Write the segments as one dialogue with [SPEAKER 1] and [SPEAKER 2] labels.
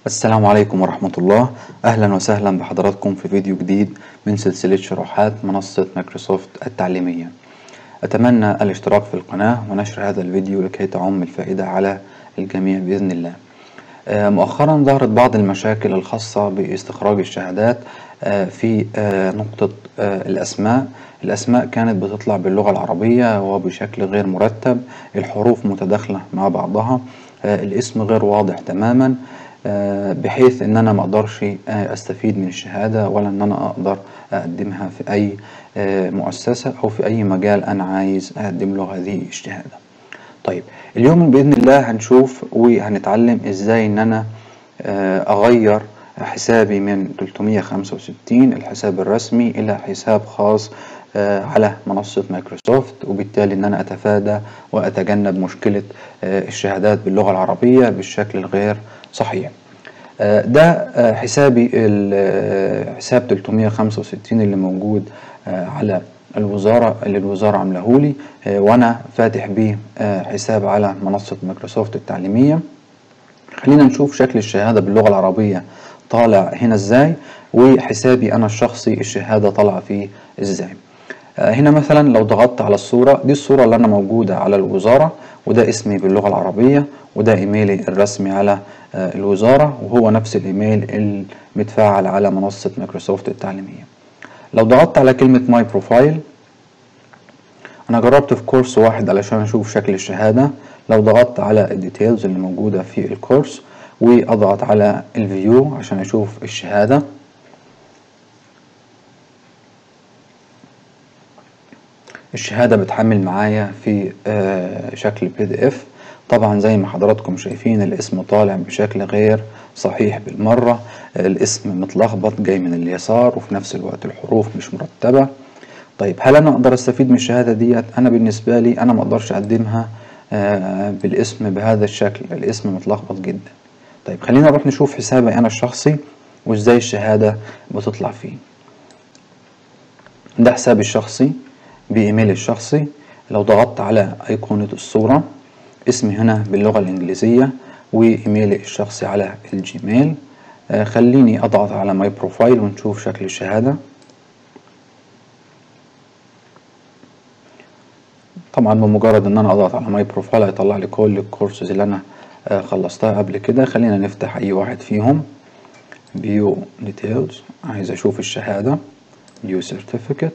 [SPEAKER 1] السلام عليكم ورحمة الله أهلا وسهلا بحضراتكم في فيديو جديد من سلسلة شروحات منصة مايكروسوفت التعليمية أتمنى الاشتراك في القناة ونشر هذا الفيديو لكي تعم الفائدة على الجميع بإذن الله آه، مؤخرا ظهرت بعض المشاكل الخاصة باستخراج الشهادات آه، في آه، نقطة الأسماء الأسماء كانت بتطلع باللغة العربية وبشكل غير مرتب الحروف متداخلة مع بعضها الاسم غير واضح تماما بحيث ان انا ما اقدرش استفيد من الشهادة ولا ان انا اقدر اقدمها في اي مؤسسة او في اي مجال انا عايز اقدم له هذه الشهادة طيب اليوم بإذن الله هنشوف وهنتعلم ازاي ان انا اغير حسابي من 365 الحساب الرسمي الى حساب خاص على منصة مايكروسوفت وبالتالي ان انا اتفادى واتجنب مشكلة الشهادات باللغة العربية بالشكل الغير صحيح ده حسابي حساب 365 اللي موجود على الوزارة اللي الوزارة عاملاه لي وانا فاتح بيه حساب على منصة مايكروسوفت التعليمية خلينا نشوف شكل الشهادة باللغة العربية طالع هنا ازاي وحسابي انا الشخصي الشهادة طالعة فيه ازاي هنا مثلا لو ضغطت على الصورة دي الصورة اللي انا موجودة على الوزارة وده اسمي باللغة العربية وده ايميلي الرسمي على الوزارة وهو نفس الايميل المتفاعل على منصة مايكروسوفت التعليمية لو ضغطت على كلمة ماي بروفايل انا جربت في كورس واحد علشان اشوف شكل الشهادة لو ضغطت على الديتيلز اللي موجودة في الكورس واضغط على الفيو عشان اشوف الشهادة الشهادة بتحمل معايا في شكل بي دي اف طبعا زي ما حضراتكم شايفين الاسم طالع بشكل غير صحيح بالمرة الاسم متلخبط جاي من اليسار وفي نفس الوقت الحروف مش مرتبة طيب هل انا اقدر استفيد من الشهادة ديت انا بالنسبة لي انا ما اقدرش اقدمها بالاسم بهذا الشكل الاسم متلخبط جدا طيب خلينا نروح نشوف حسابي انا الشخصي وازاي الشهادة بتطلع فيه ده حسابي الشخصي بايميلي الشخصي لو ضغطت على ايقونة الصورة اسمي هنا باللغة الانجليزية وايميلي الشخصي على الجيميل آه خليني اضغط على ماي بروفايل ونشوف شكل الشهادة طبعا بمجرد ان انا اضغط على ماي بروفايل هيطلع لي كل الكورسز اللي انا آه خلصتها قبل كده خلينا نفتح اي واحد فيهم فيو ديتيلز عايز اشوف الشهادة فيو سيرتيفيكت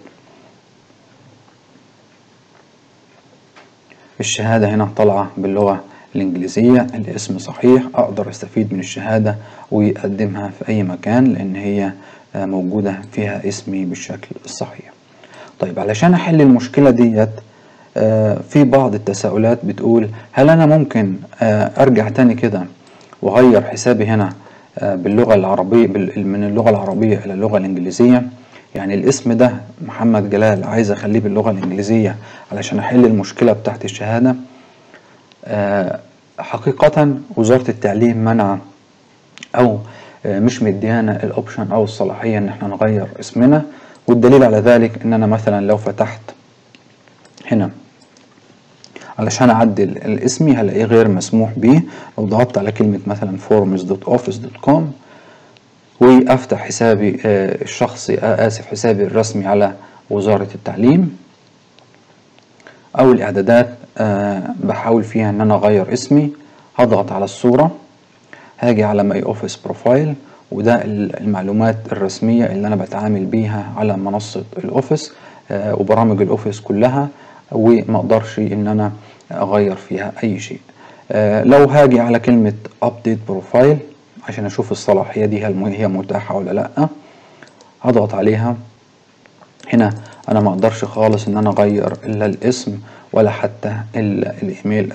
[SPEAKER 1] الشهادة هنا طالعة باللغة الإنجليزية الاسم صحيح أقدر أستفيد من الشهادة وأقدمها في أي مكان لأن هي موجودة فيها اسمي بالشكل الصحيح طيب علشان أحل المشكلة ديت في بعض التساؤلات بتقول هل أنا ممكن أرجع تاني كده وأغير حسابي هنا باللغة العربية من اللغة العربية إلى اللغة الإنجليزية يعني الاسم ده محمد جلال عايز اخليه باللغة الانجليزية علشان احل المشكلة بتاعت الشهادة أه حقيقة وزارة التعليم منع او أه مش مديانا الاوبشن او الصلاحية ان احنا نغير اسمنا والدليل على ذلك ان انا مثلا لو فتحت هنا علشان اعدل الاسمي هلاقيه غير مسموح به لو ضغطت على كلمة مثلا forms.office.com وافتح حسابي الشخصي اسف حسابي الرسمي على وزارة التعليم او الاعدادات بحاول فيها ان انا اغير اسمي هضغط على الصورة هاجي على ماي اوفيس بروفايل وده المعلومات الرسمية اللي انا بتعامل بيها على منصة الاوفيس وبرامج الاوفيس كلها وما اقدرش ان انا اغير فيها اي شيء لو هاجي على كلمة ابديت بروفايل عشان اشوف الصلاحية دي هل هي متاحة ولا لا هضغط عليها هنا انا ما اقدرش خالص ان انا اغير الا الاسم ولا حتى الايميل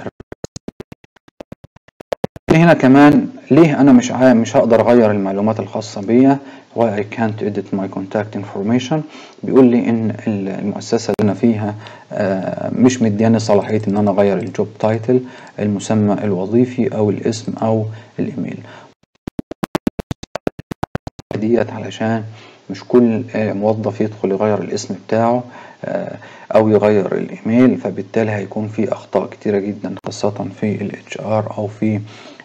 [SPEAKER 1] هنا كمان ليه انا مش مش هقدر اغير المعلومات الخاصة بيا why I can't edit my contact information بيقول لي ان المؤسسة اللي انا فيها مش مدياني صلاحية ان انا اغير الجوب تايتل المسمى الوظيفي او الاسم او الايميل ديت علشان مش كل موظف يدخل يغير الاسم بتاعه او يغير الايميل فبالتالي هيكون في اخطاء كتيرة جدا خاصة في الاتش ار او في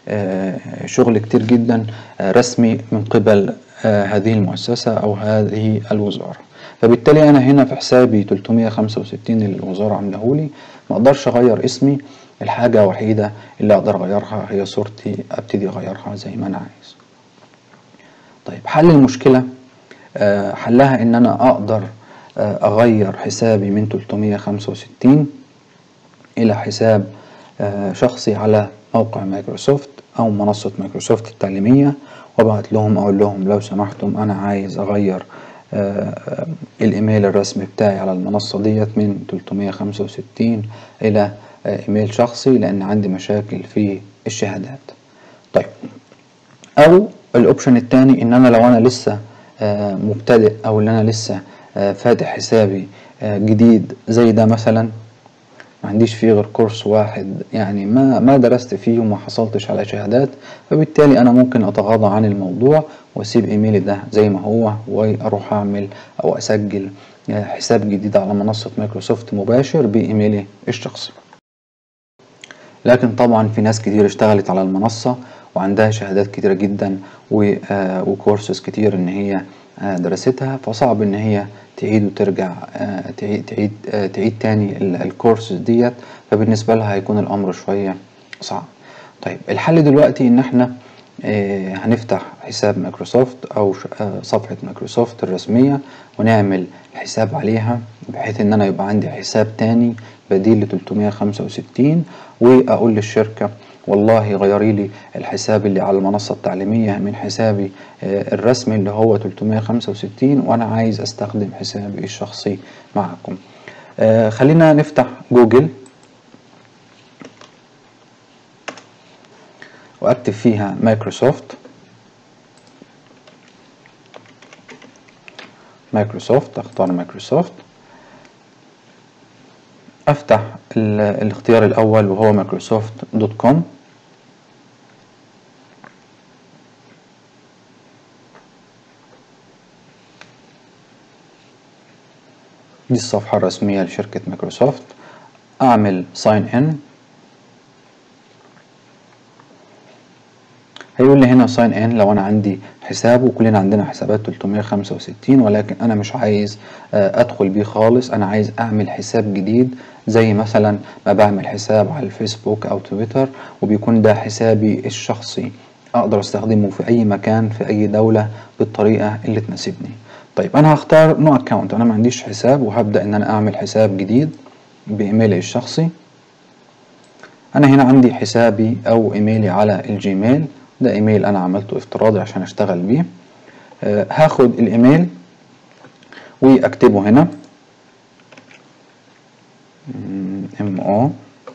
[SPEAKER 1] شغل كتير جدا رسمي من قبل هذه المؤسسة أو هذه الوزارة فبالتالي أنا هنا في حسابي 365 اللي الوزارة عاملهولي ما أقدرش أغير اسمي الحاجة الوحيدة اللي أقدر أغيرها هي صورتي أبتدي أغيرها زي ما أنا عايز طيب حل المشكلة حلها إن أنا أقدر أغير حسابي من 365 إلى حساب شخصي على موقع مايكروسوفت أو منصة مايكروسوفت التعليمية وابعت لهم أقول لهم لو سمحتم أنا عايز أغير الإيميل الرسمي بتاعي على المنصة ديت من 365 إلى إيميل شخصي لأن عندي مشاكل في الشهادات طيب أو الأوبشن التاني إن أنا لو أنا لسه مبتدئ أو إن أنا لسه فاتح حسابي جديد زي ده مثلا ما عنديش فيه غير كورس واحد يعني ما ما درست فيه وما حصلتش على شهادات فبالتالي انا ممكن اتغاضى عن الموضوع واسيب ايميلي ده زي ما هو واروح اعمل او اسجل حساب جديد على منصة مايكروسوفت مباشر بايميلي الشخصي لكن طبعا في ناس كتير اشتغلت على المنصة وعندها شهادات كتيرة جدا وكورسز كتير ان هي دراستها فصعب ان هي تعيد وترجع تعيد تعيد تعيد تاني الكورسز ديت فبالنسبة لها هيكون الامر شوية صعب طيب الحل دلوقتي ان احنا هنفتح حساب مايكروسوفت او صفحة مايكروسوفت الرسمية ونعمل حساب عليها بحيث ان انا يبقى عندي حساب تاني بديل ل 365 واقول للشركة والله غيري لي الحساب اللي على المنصة التعليمية من حسابي الرسمي اللي هو 365 وانا عايز استخدم حسابي الشخصي معكم خلينا نفتح جوجل واكتب فيها مايكروسوفت مايكروسوفت اختار مايكروسوفت افتح الاختيار الاول وهو مايكروسوفت دوت كوم دي الصفحة الرسمية لشركة مايكروسوفت اعمل ساين ان هيقول لي هنا ساين ان لو انا عندي حساب وكلنا عندنا حسابات 365 ولكن انا مش عايز ادخل بيه خالص انا عايز اعمل حساب جديد زي مثلا ما بعمل حساب على الفيسبوك او تويتر وبيكون ده حسابي الشخصي اقدر استخدمه في اي مكان في اي دولة بالطريقة اللي تناسبني طيب انا هختار نوع اكونت انا ما عنديش حساب وهبدأ ان انا اعمل حساب جديد بايميلي الشخصي انا هنا عندي حسابي او ايميلي على الجيميل ده ايميل انا عملته افتراضي عشان اشتغل بيه آه هاخد الايميل واكتبه هنا ام او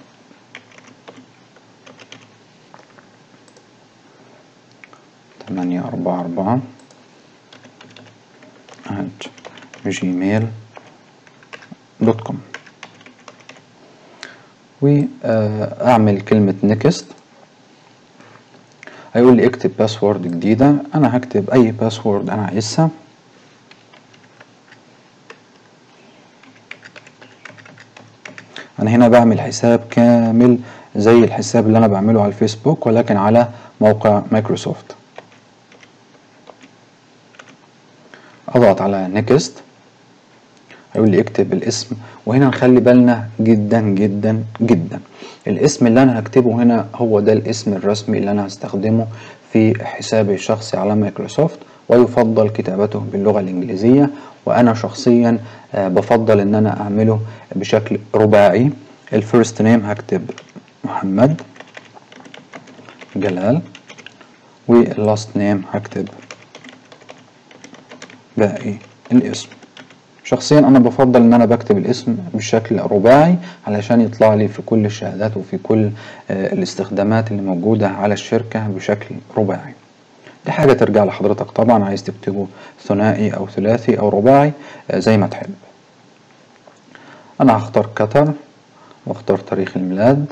[SPEAKER 1] تمانية أربعة أربعة at جيميل دوت كوم وأعمل كلمة نيكست هيقول لي اكتب باسورد جديدة أنا هكتب أي باسورد أنا عايزها أنا هنا بعمل حساب كامل زي الحساب اللي أنا بعمله على الفيسبوك ولكن على موقع مايكروسوفت أضغط على نيكست هيقول لي اكتب الاسم وهنا نخلي بالنا جدا جدا جدا الاسم اللي انا هكتبه هنا هو ده الاسم الرسمي اللي انا هستخدمه في حسابي الشخصي على مايكروسوفت ويفضل كتابته باللغة الانجليزية وانا شخصيا بفضل ان انا اعمله بشكل رباعي الفيرست نيم هكتب محمد جلال واللاست نيم هكتب باقي الاسم شخصيا انا بفضل ان انا بكتب الاسم بشكل رباعي علشان يطلع لي في كل الشهادات وفي كل الاستخدامات اللي موجودة على الشركة بشكل رباعي دي حاجة ترجع لحضرتك طبعا عايز تكتبه ثنائي او ثلاثي او رباعي زي ما تحب انا هختار قطر واختار تاريخ الميلاد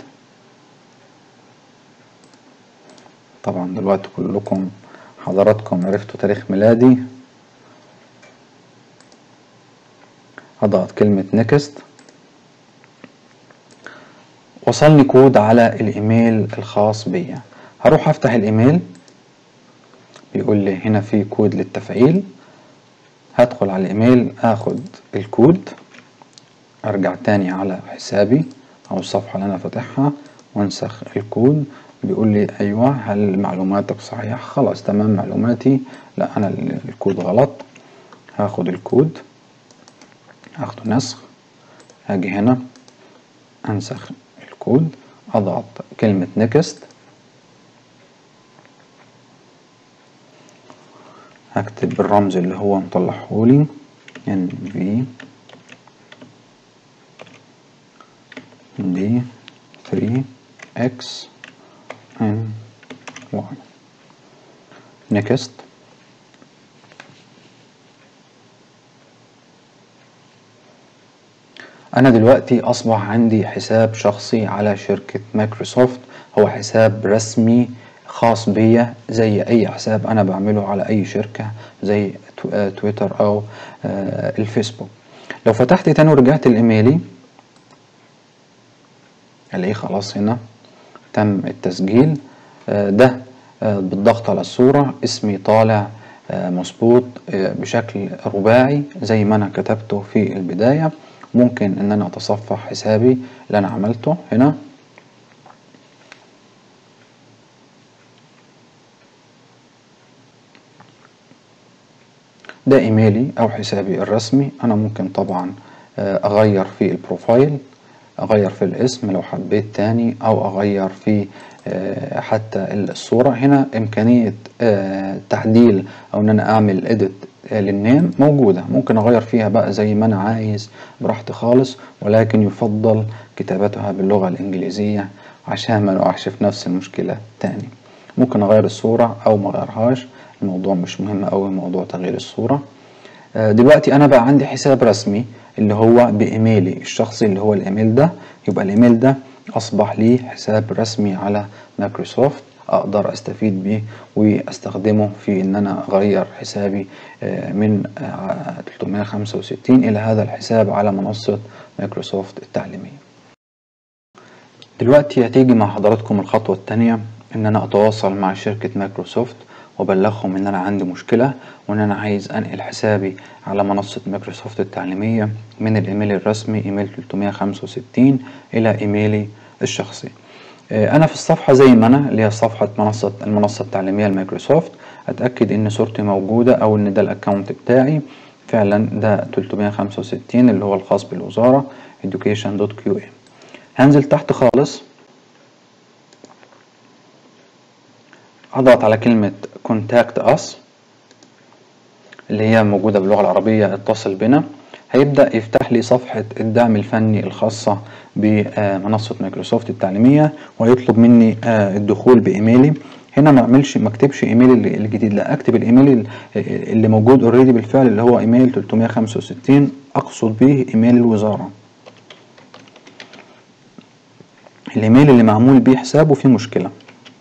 [SPEAKER 1] طبعا دلوقتي كلكم حضراتكم عرفتوا تاريخ ميلادي هضغط كلمة نيكست وصلني كود على الايميل الخاص بيا هروح افتح الايميل بيقول لي هنا في كود للتفعيل هدخل على الايميل اخد الكود ارجع تاني على حسابي او الصفحة اللي انا فاتحها وانسخ الكود بيقول لي ايوه هل معلوماتك صحيحة خلاص تمام معلوماتي لا انا الكود غلط هاخد الكود هاخده نسخ هاجي هنا انسخ الكود اضغط كلمة نيكست هكتب الرمز اللي هو مطلعهولي ان في دي 3 اكس ان واي نيكست انا دلوقتي اصبح عندي حساب شخصي على شركة مايكروسوفت هو حساب رسمي خاص بيا زي اي حساب انا بعمله على اي شركة زي تويتر او الفيسبوك لو فتحت تاني ورجعت الايميلي الاقيه خلاص هنا تم التسجيل ده بالضغط على الصورة اسمي طالع مظبوط بشكل رباعي زي ما انا كتبته في البداية ممكن ان انا اتصفح حسابي اللي انا عملته هنا ده ايميلي او حسابي الرسمي انا ممكن طبعا اغير في البروفايل اغير في الاسم لو حبيت تاني او اغير في حتى الصورة هنا امكانية تعديل او ان انا اعمل اديت للنيم موجودة ممكن اغير فيها بقى زي ما انا عايز براحتي خالص ولكن يفضل كتابتها باللغة الانجليزية عشان ما نقعش في نفس المشكلة تاني ممكن اغير الصورة او ما اغيرهاش الموضوع مش مهم اوي موضوع تغيير الصورة دلوقتي انا بقى عندي حساب رسمي اللي هو بايميلي الشخصي اللي هو الايميل ده يبقى الايميل ده اصبح لي حساب رسمي على مايكروسوفت اقدر استفيد بيه واستخدمه في ان انا اغير حسابي من 365 الى هذا الحساب على منصة مايكروسوفت التعليمية دلوقتي هتيجي مع حضراتكم الخطوة التانية ان انا اتواصل مع شركة مايكروسوفت وابلغهم ان انا عندي مشكلة وان انا عايز انقل حسابي على منصة مايكروسوفت التعليمية من الايميل الرسمي ايميل 365 الى ايميلي الشخصي انا في الصفحة زي ما انا اللي هي صفحة منصة المنصة التعليمية لمايكروسوفت اتأكد ان صورتي موجودة او ان ده الاكونت بتاعي فعلا ده 365 اللي هو الخاص بالوزارة education.qa هنزل تحت خالص اضغط على كلمة contact us اللي هي موجودة باللغة العربية اتصل بنا هيبدأ يفتح لي صفحة الدعم الفني الخاصة بمنصة مايكروسوفت التعليمية ويطلب مني الدخول بإيميلي هنا ما اعملش ما اكتبش ايميل الجديد لا اكتب الايميل اللي موجود اوريدي بالفعل اللي هو ايميل 365 اقصد به ايميل الوزارة الايميل اللي معمول بيه حساب وفيه مشكلة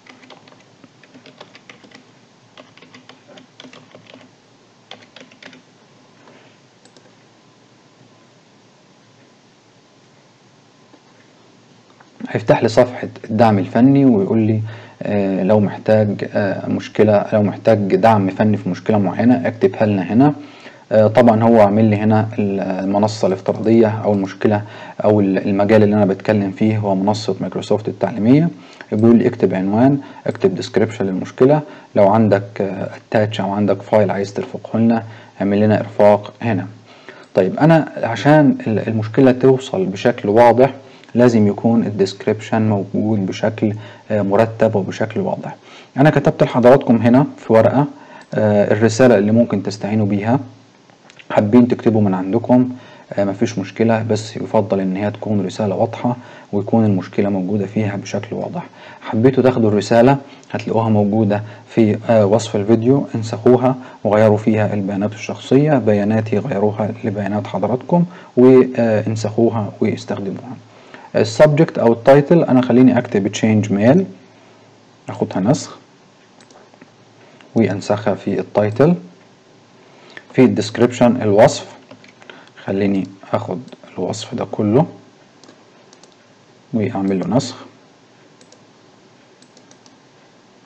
[SPEAKER 1] هيفتح لي صفحة الدعم الفني ويقول لي آه لو محتاج آه مشكلة لو محتاج دعم فني في مشكلة معينة اكتبها لنا هنا آه طبعا هو عامل لي هنا المنصة الافتراضية او المشكلة او المجال اللي انا بتكلم فيه هو منصة مايكروسوفت التعليمية بيقول لي اكتب عنوان اكتب ديسكريبشن للمشكلة لو عندك اتاتش او عندك فايل عايز ترفقه لنا اعمل لنا ارفاق هنا طيب انا عشان المشكلة توصل بشكل واضح لازم يكون الديسكريبشن موجود بشكل مرتب وبشكل واضح انا كتبت لحضراتكم هنا في ورقة الرسالة اللي ممكن تستعينوا بيها حابين تكتبوا من عندكم مفيش مشكلة بس يفضل ان هي تكون رسالة واضحة ويكون المشكلة موجودة فيها بشكل واضح حبيتوا تاخدوا الرسالة هتلاقوها موجودة في وصف الفيديو انسخوها وغيروا فيها البيانات الشخصية بياناتي غيروها لبيانات حضراتكم وانسخوها واستخدموها السبجكت او التايتل انا خليني اكتب تشينج ميل اخدها نسخ وانسخها في التايتل في الديسكريبشن الوصف خليني اخد الوصف ده كله واعمل له نسخ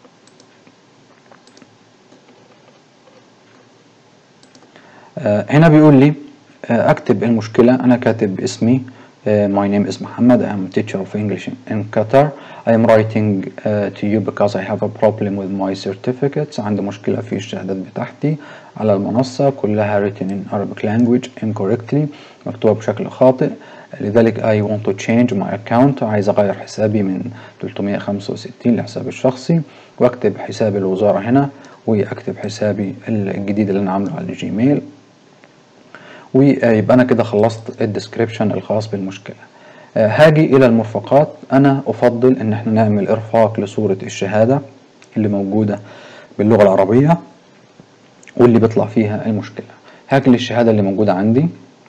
[SPEAKER 1] آه، هنا بيقول لي آه، اكتب المشكلة انا كاتب اسمي آه، my name is Muhammad I am teacher of English in Qatar I am writing uh, to you because I have a problem with my certificates عندي مشكلة في الشهادات بتاعتي على المنصة كلها written in Arabic language incorrectly مكتوبة بشكل خاطئ لذلك I want to change my account عايز أغير حسابي من 365 لحسابي الشخصي وأكتب حساب الوزارة هنا وأكتب حسابي الجديد اللي أنا عامله على الجيميل ويبقى انا كده خلصت الديسكريبشن الخاص بالمشكله آه، هاجي الى المرفقات انا افضل ان احنا نعمل ارفاق لصوره الشهاده اللي موجوده باللغه العربيه واللي بيطلع فيها المشكله هاجي للشهاده اللي موجوده عندي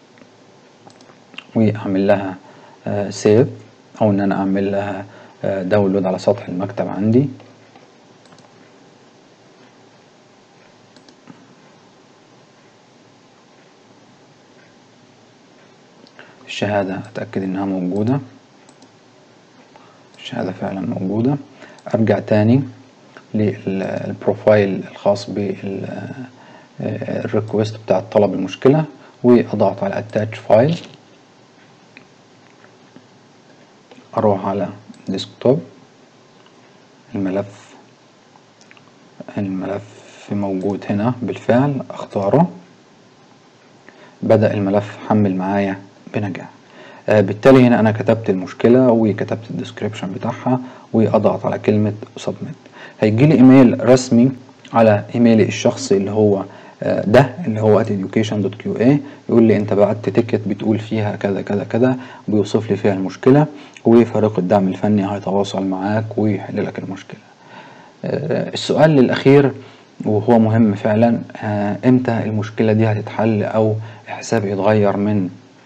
[SPEAKER 1] واعمل لها سيف او ان انا اعمل لها داونلود على سطح المكتب عندي الشهادة أتأكد إنها موجودة الشهادة فعلا موجودة أرجع تاني للبروفايل الخاص بالريكوست بتاع طلب المشكلة وأضغط على attach فايل أروح على ديسكتوب الملف الملف موجود هنا بالفعل أختاره بدأ الملف حمل معايا بنجاح آه بالتالي هنا انا كتبت المشكله وكتبت الديسكريبشن بتاعها واضغط على كلمه سبميت هيجي لي ايميل رسمي على ايميلي الشخصي اللي هو آه ده اللي هو education.qa يقول لي انت بعت تيكت بتقول فيها كذا كذا كذا بيوصف لي فيها المشكله وفريق الدعم الفني هيتواصل معاك ويحل لك المشكله آه السؤال الاخير وهو مهم فعلا امتى المشكله دي هتتحل او حسابي يتغير من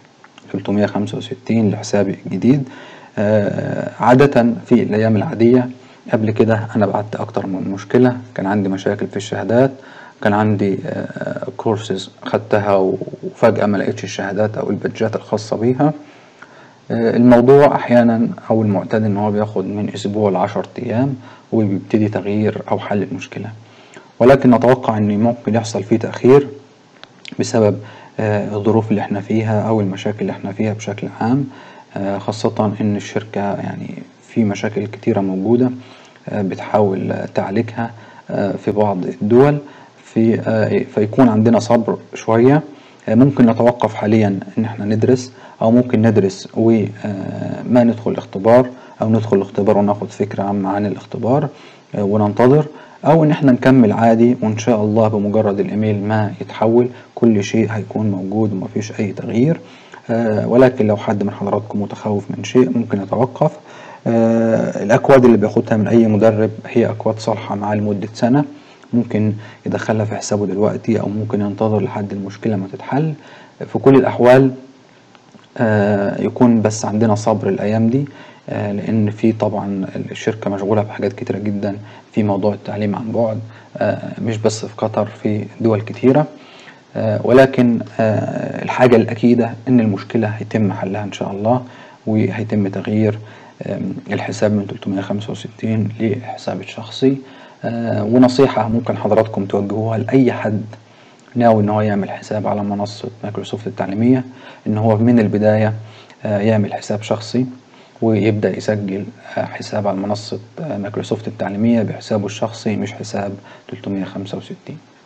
[SPEAKER 1] 365 لحسابي الجديد آه عادة في الأيام العادية قبل كده أنا بعت أكتر من مشكلة كان عندي مشاكل في الشهادات كان عندي آه كورسز خدتها وفجأة ما لقيتش الشهادات أو البادجات الخاصة بيها آه الموضوع أحيانا أو المعتاد إن هو بياخد من أسبوع لعشر أيام وبيبتدي تغيير أو حل المشكلة ولكن نتوقع إن ممكن يحصل فيه تأخير بسبب الظروف اللي احنا فيها او المشاكل اللي احنا فيها بشكل عام خاصة ان الشركة يعني في مشاكل كتيرة موجودة بتحاول تعالجها في بعض الدول في فيكون عندنا صبر شوية ممكن نتوقف حاليا ان احنا ندرس او ممكن ندرس وما ندخل الاختبار او ندخل الاختبار وناخد فكرة عامة عن الاختبار وننتظر او ان احنا نكمل عادي وان شاء الله بمجرد الايميل ما يتحول كل شيء هيكون موجود ومفيش اي تغيير آه ولكن لو حد من حضراتكم متخوف من شيء ممكن يتوقف آه الاكواد اللي بياخدها من اي مدرب هي اكواد صالحة معاه لمدة سنة ممكن يدخلها في حسابه دلوقتي او ممكن ينتظر لحد المشكلة ما تتحل في كل الاحوال آه يكون بس عندنا صبر الايام دي لان في طبعا الشركه مشغوله بحاجات كتيره جدا في موضوع التعليم عن بعد مش بس في قطر في دول كتيره ولكن الحاجه الاكيده ان المشكله هيتم حلها ان شاء الله وهيتم تغيير الحساب من 365 لحساب الشخصي ونصيحه ممكن حضراتكم توجهوها لاي حد ناوي ان هو يعمل حساب على منصه مايكروسوفت التعليميه ان هو من البدايه يعمل حساب شخصي ويبدأ يسجل حساب على منصة مايكروسوفت التعليمية بحسابه الشخصي مش حساب 365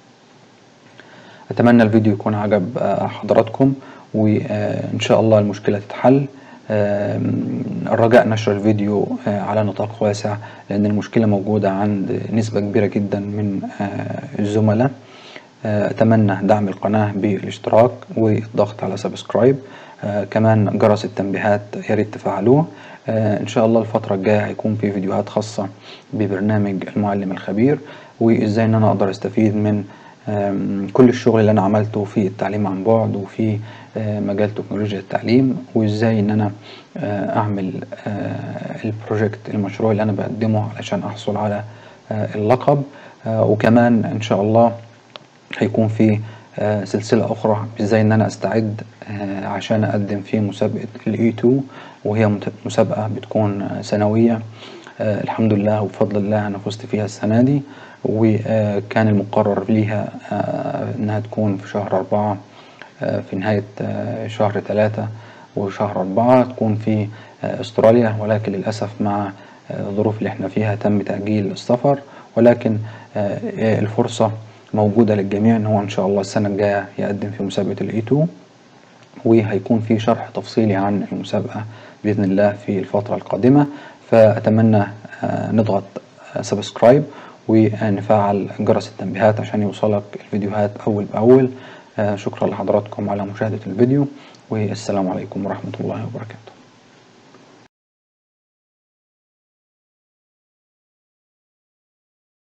[SPEAKER 1] أتمنى الفيديو يكون عجب حضراتكم وإن شاء الله المشكلة تتحل الرجاء نشر الفيديو على نطاق واسع لأن المشكلة موجودة عند نسبة كبيرة جدا من الزملاء أتمنى دعم القناة بالاشتراك والضغط على سبسكرايب آه كمان جرس التنبيهات يا ريت تفعلوه آه ان شاء الله الفتره الجايه هيكون في فيديوهات خاصه ببرنامج المعلم الخبير وازاي ان انا اقدر استفيد من كل الشغل اللي انا عملته في التعليم عن بعد وفي آه مجال تكنولوجيا التعليم وازاي ان انا اعمل البروجكت المشروع اللي انا بقدمه علشان احصل على اللقب وكمان ان شاء الله هيكون في آه سلسلة أخرى إزاي إن أنا أستعد آه عشان أقدم في مسابقة الإي 2 وهي مسابقة بتكون سنوية آه الحمد لله وبفضل الله أنا فزت فيها السنة دي وكان المقرر ليها إنها تكون في شهر أربعة في نهاية شهر ثلاثة وشهر أربعة تكون في أستراليا ولكن للأسف مع الظروف اللي احنا فيها تم تأجيل السفر ولكن الفرصة موجودة للجميع ان هو ان شاء الله السنة الجاية يقدم في مسابقة الاي 2 وهيكون في شرح تفصيلي عن المسابقة بإذن الله في الفترة القادمة فأتمنى نضغط سبسكرايب ونفعل جرس التنبيهات عشان يوصلك الفيديوهات أول بأول شكرا لحضراتكم على مشاهدة الفيديو والسلام عليكم ورحمة الله وبركاته